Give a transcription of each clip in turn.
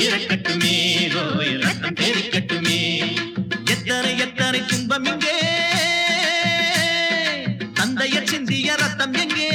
பிறக்கட்டுமே ஓய் ரத்தம் தெரிக்கட்டுமே எத்தனை எத்தனை துன்பம் இங்கே தந்தையர் சிந்திய ரத்தம் எங்கே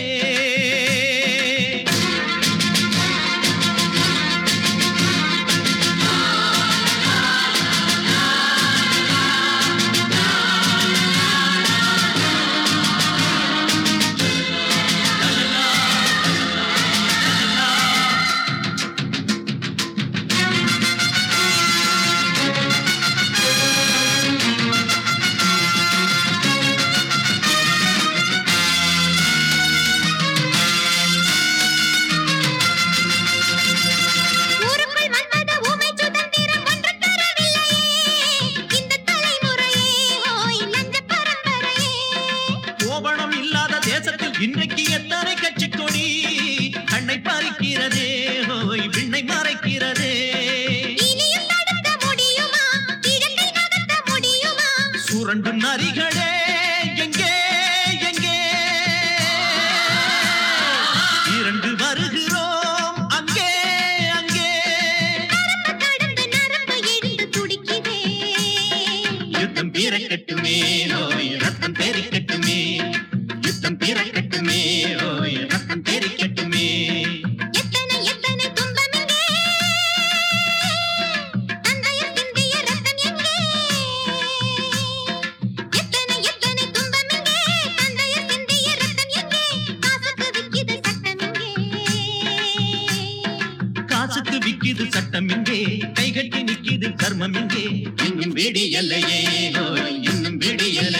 ஊருக்குள் வந்தது ஊமை சுதந்திரம் ஒன்று தரவில்லையே இந்த தலைமுறையே ஓய் லஞ்ச பரம்பரையே கோவணம் இல்லாத தேசத்தில் இன்றைக்கு எத்தனை கட்சி கொடி கண்ணை பறிக்கிறதே ஓய் விண்ணை மறைக்கிறதே இனியும் தடுக்க முடியுமா இடத்தை நகர்த்த முடியுமா சுரண்டும் நரிகளே எங்கே எங்கே இரண்டு வருகிறோம் அங்கே அங்கே நரம்பு கடந்து நரம்பு எழுந்து துடிக்குதே யுத்தம் பிறக்கட்டுமே ஓய் ரத்தம் தெரிக்கட்டுமே யுத்தம் பிறக்கட்டுமே ஓய் ரத்தம் தெரிக்கட்டுமே எத்தனை எத்தனை துன்பம் இங்கே தந்தையர் சிந்திய ரத்தம் எங்கே எத்தனை எத்தனை துன்பம் இங்கே தந்தையர் சிந்திய ரத்தம் எங்கே காசுக்கு விக்கிது சட்டம் எங்கே காசுக்கு விக்கிது சட்டம் எங்கே கைகட்டி நிக்கிது கர்மம் எங்கே இன்னும் வெடியல்லையே ஓய் இன்னும் வெடியலை